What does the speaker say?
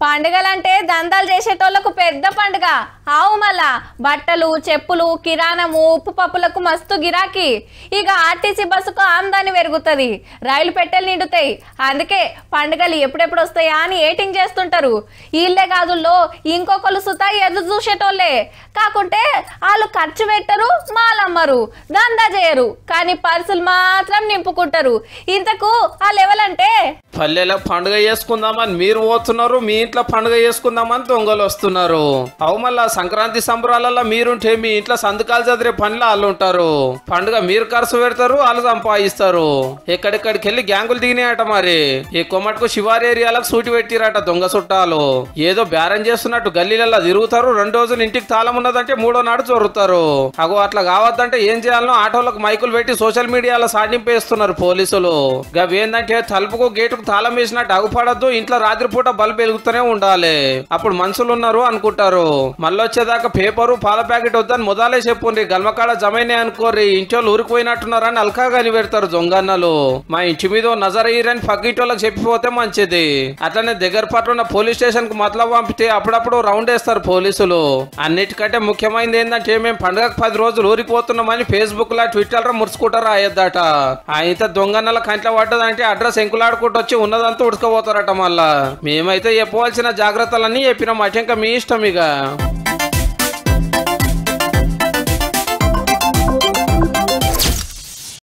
పండుగలంటే దందాలు చేసేటోళ్లకు పెద్ద పండుగ ఆవు మళ్ళా బట్టలు చెప్పులు కిరాణము ఉప్పు పప్పులకు మస్తు గిరాకీ ఇక ఆర్టీసీ బస్సుకు ఆమ్దాని పెరుగుతుంది రైలు పెట్టెలు నిండుతాయి అందుకే పండుగలు ఎప్పుడెప్పుడు వస్తాయా అని ఏటింగ్ చేస్తుంటారు వీళ్ళే కాదుల్లో ఇంకొకరు సుతా ఎదురు చూసేటోళ్ళే కాకుంటే వాళ్ళు ఖర్చు పెట్టరు మాలమ్మరు దందా చేయరు కానీ పర్సులు మాత్రం నింపుకుంటారు ఇంతకు ఆ లెవెల్ అంటే పల్లెలో పండుగ చేసుకుందామని మీరు పోతున్నారు మీ ఇంట్లో పండుగ చేసుకుందామని దొంగలు వస్తున్నారు అవు మళ్ళా సంక్రాంతి సంబరాలలో మీరుంటే మీ ఇంట్లో సంతకాలు చదివే పనిలో వాళ్ళు ఉంటారు పండుగ మీరు ఖర్చు పెడతారు వాళ్ళు సంపాదిస్తారు ఎక్కడెక్కడికి వెళ్ళి గ్యాంగులు దిగినాయట మరి ఈ కొమ్మటకు శివారి ఏరియాలకు సూటి పెట్టిరట దొంగ చుట్టాలు ఏదో బేరం చేస్తున్నట్టు గల్లీలలో తిరుగుతారు రెండు రోజులు ఇంటికి తాళం ఉన్నదంటే మూడో నాడు చొరుతారు అగో అట్లా కావద్దంటే ఏం చేయాలనో ఆటోలకు మైకులు పెట్టి సోషల్ మీడియాలో సాటింపేస్తున్నారు పోలీసులు గవేందంటే తలుపుకు గేటుకు తాళం వేసినట్టు అగుపడద్దు ఇంట్లో రాత్రిపూట బల్బ్ వెలుగుతూనే ఉండాలి అప్పుడు మనుషులు ఉన్నారు అనుకుంటారు మళ్ళొచ్చేదాకా పేపరు పాల ప్యాకెట్ వద్దని మొదలే చెప్పుండ్రి గల్మకాడ జమైనే అనుకోర్రి ఇంట్లో ఊరికి పోయినట్టున్నారని అల్కాగా పెడతారు దొంగన్నలు మా ఇంటి మీద ఓ నజర్ అయ్యారని పక్కింటోళ్ళకి చెప్పిపోతే మంచిది అట్లనే దగ్గర పట్టున్న పోలీస్ స్టేషన్ కు మతలబ్ పంపితే అప్పుడప్పుడు రౌండ్ వేస్తారు పోలీసులు అన్నిటికంటే ముఖ్యమైనది ఏంటంటే మేము పండుగకు పది రోజులు ఊరిపోతున్నామని ఫేస్బుక్ లా ట్విట్టర్ లో ముడుచుకుంటారు అయ్యద్దట ఆయన దొంగన్నల కంట్లో పడ్డదంటే అడ్రస్ ఎంకులాడుకుంటూ వచ్చి ఉన్నదంతా ఉడకపోతారట మళ్ళా మేమైతే చెప్పవలసిన జాగ్రత్తలన్నీ చెప్పినాం అటు ఇంకా మీ ఇష్టం ఇక